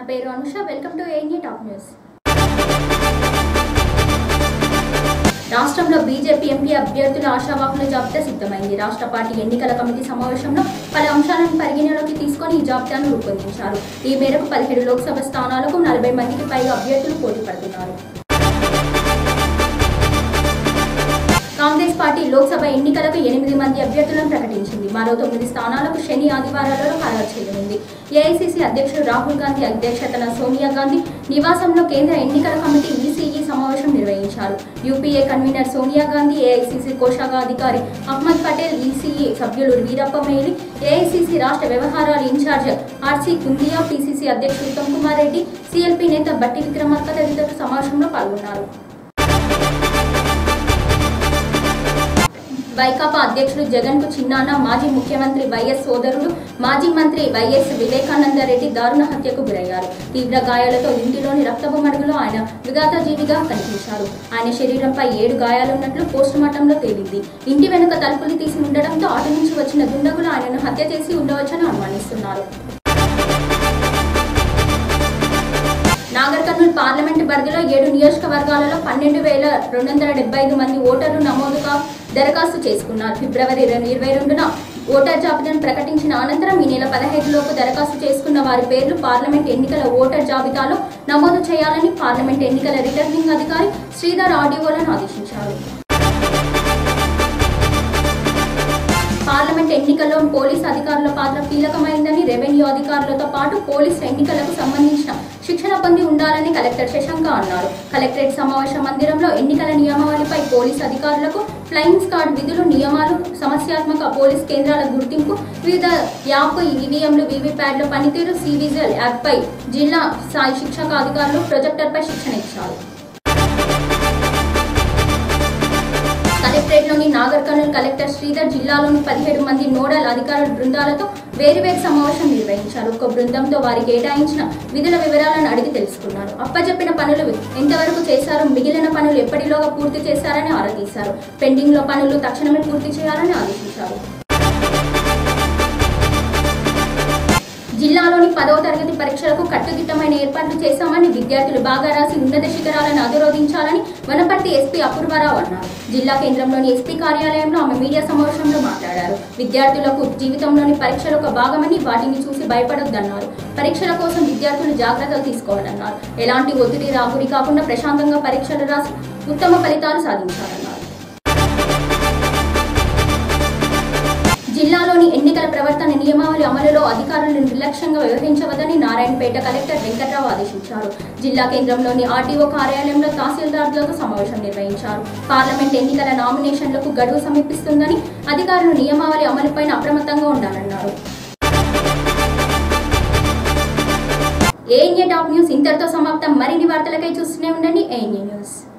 నా పేరు Anusha welcome to ANA top news రాష్ట్రంలో బీజేపీ ఎంపీ అభ్యర్థుల ఆశావాహుల జాబితా సిద్ధమైంది రాష్ట్ర పార్టీ ఎన్నికల కమిటీ సమావేశంలో పలు అంశాలను పరిగణలోకి తీసుకొని ఈ జాబితాను రూపొందించారు ఈ మేరకు పదిహేడు లోక్సభ స్థానాలకు నలభై మందికి పైగా అభ్యర్థులు పోటీ పడుతున్నారు కాంగ్రెస్ పార్టీ లోక్సభ ఎన్నికలకు ఎనిమిది మంది అభ్యర్థులను ప్రకటించింది మరో తొమ్మిది స్థానాలకు శని ఆదివారాలలో ఖరారు చేయనుంది ఏఐసిసి అధ్యక్షుడు రాహుల్ గాంధీ అధ్యక్షతన సోనియా గాంధీ నివాసంలో కేంద్ర ఎన్నికల కమిటీ ఈసీఈ సమావేశం నిర్వహించారు UPA convener Sonia Gandhi AICC కోశాగాధికారి అహ్మద్ పటేల్ ఈసీఈ సభ్యులు వీరప్ప మేలి ఏఐసిసి రాష్ట్ర వ్యవహారాల ఇన్ఛార్జ్ ఆర్సీ కుందియా పీసీసీ అధ్యక్షుడు ఉత్తమ్ కుమార్ రెడ్డి సిఎల్పీ నేత బట్టి విక్రమార్క తదితరులు సమావేశంలో పాల్గొన్నారు వైకాపా అధ్యక్షుడు జగన్ కు చిన్నాన్న మాజీ ముఖ్యమంత్రి వైఎస్ సోదరుడు మాజీ మంత్రి వైఎస్ వివేకానంద రెడ్డి దారుణ హత్యకు గురయ్యారు తీవ్ర గాయాలతో ఇంటిలోని రక్తపు మడుగులో ఆయన విఘాతజీవిగా కనిపించారు ఆయన శరీరంపై ఏడు గాయాలున్నట్లు పోస్టుమార్టంలో తేలింది ఇంటి వెనుక తలుపులు తీసి ఉండడంతో అటు నుంచి వచ్చిన దుండగులు ఆయనను హత్య చేసి ఉండవచ్చని అనుమానిస్తున్నారు నాగర్ కర్నూలు పార్లమెంటు పరిధిలో ఏడు నియోజకవర్గాలలో పన్నెండు వేల రెండు వందల డెబ్బై ఐదు మంది ఓటర్లు నమోదుగా దరఖాస్తు చేసుకున్నారు ఫిబ్రవరి రెండు ఇరవై రెండున ఓటర్ జాబితాను ప్రకటించిన అనంతరం ఈ నెల పదహైదులోపు దరఖాస్తు చేసుకున్న వారి పేర్లు పార్లమెంట్ ఎన్నికల ఓటర్ జాబితాలో నమోదు చేయాలని పార్లమెంట్ ఎన్నికల రిటర్నింగ్ అధికారి శ్రీధర్ ఆడియోలను ఆదేశించారు పార్లమెంట్ ఎన్నికల్లో పోలీస్ అధికారుల పాత్ర కీలకమైందని రెవెన్యూ అధికారులతో పాటు పోలీస్ ఎన్నికలకు సంబంధించిన శిక్షణ పొంది ఉండాలని కలెక్టర్ శశాంక అన్నారు కలెక్టరేట్ సమావేశ మందిరంలో ఎన్నికల నియమావళిపై పోలీస్ అధికారులకు ఫ్లయింగ్ స్క్వాడ్ విధులు నియమాలు సమస్యాత్మక పోలీస్ కేంద్రాల గుర్తింపు వివిధ యాప్ ఈవీఎంలు వీవీప్యాడ్ల పనితీరు సివిజిల్ యాప్పై జిల్లా స్థాయి శిక్షకాధికారులు ప్రొజెక్టర్పై శిక్షణ ఇచ్చారు కలెక్టరేట్లోని నాగర్ కర్నూలు కలెక్టర్ శ్రీధర్ జిల్లాలోని పదిహేడు మంది నోడల్ అధికారుల బృందాలతో వేరువేరు సమావేశం నిర్వహించారు ఒక బృందంతో వారికి కేటాయించిన విధుల వివరాలను అడిగి తెలుసుకున్నారు అప్పచెప్పిన పనులు ఎంతవరకు చేశారో మిగిలిన పనులు ఎప్పటిలోగా పూర్తి చేశారని ఆరా తీశారు పెండింగ్లో పనులు తక్షణమే పూర్తి చేయాలని ఆదేశించారు జిల్లాలోని పదవ తరగతి పరీక్షలకు కట్టుదిట్టమైన ఏర్పాట్లు చేశామని విద్యార్థులు బాగా రాసి ఉన్నత శిఖరాలను అధిరోధించాలని వనపర్తి ఎస్పీ అపూర్వరావు అన్నారు జిల్లా కేంద్రంలోని ఎస్పీ కార్యాలయంలో ఆమె మీడియా సమావేశంలో మాట్లాడారు విద్యార్థులకు జీవితంలోని పరీక్షలు ఒక భాగమని వాటిని చూసి భయపడొద్దన్నారు పరీక్షల కోసం విద్యార్థులు జాగ్రత్తలు తీసుకోవాలన్నారు ఎలాంటి ఒత్తిడి రాగురి కాకుండా ప్రశాంతంగా పరీక్షలు రాసి ఉత్తమ ఫలితాలు సాధించాలన్నారు జిల్లాలోని ఎన్నికల ప్రవర్తన నియమావళి అమలులో అధికారులు నిర్లక్ష్యంగా వ్యవహరించవద్దని నారాయణపేట కలెక్టర్ వెంకట్రావు ఆదేశించారు జిల్లా కేంద్రంలోని ఆర్టీఓ కార్యాలయంలో తహసీల్దార్లతో సమావేశం నిర్వహించారు పార్లమెంట్ ఎన్నికల నామినేషన్లకు గడువు సమీపిస్తుందని అధికారులు నియమావళి అమలుపైన అప్రమత్తంగా ఉండాలన్నారు ఏఎన్ఏ టాప్ న్యూస్ ఇంతటితో సమాప్తం మరిన్ని వార్తలకై చూస్తూనే ఉండండి ఏఎన్ఏ న్యూస్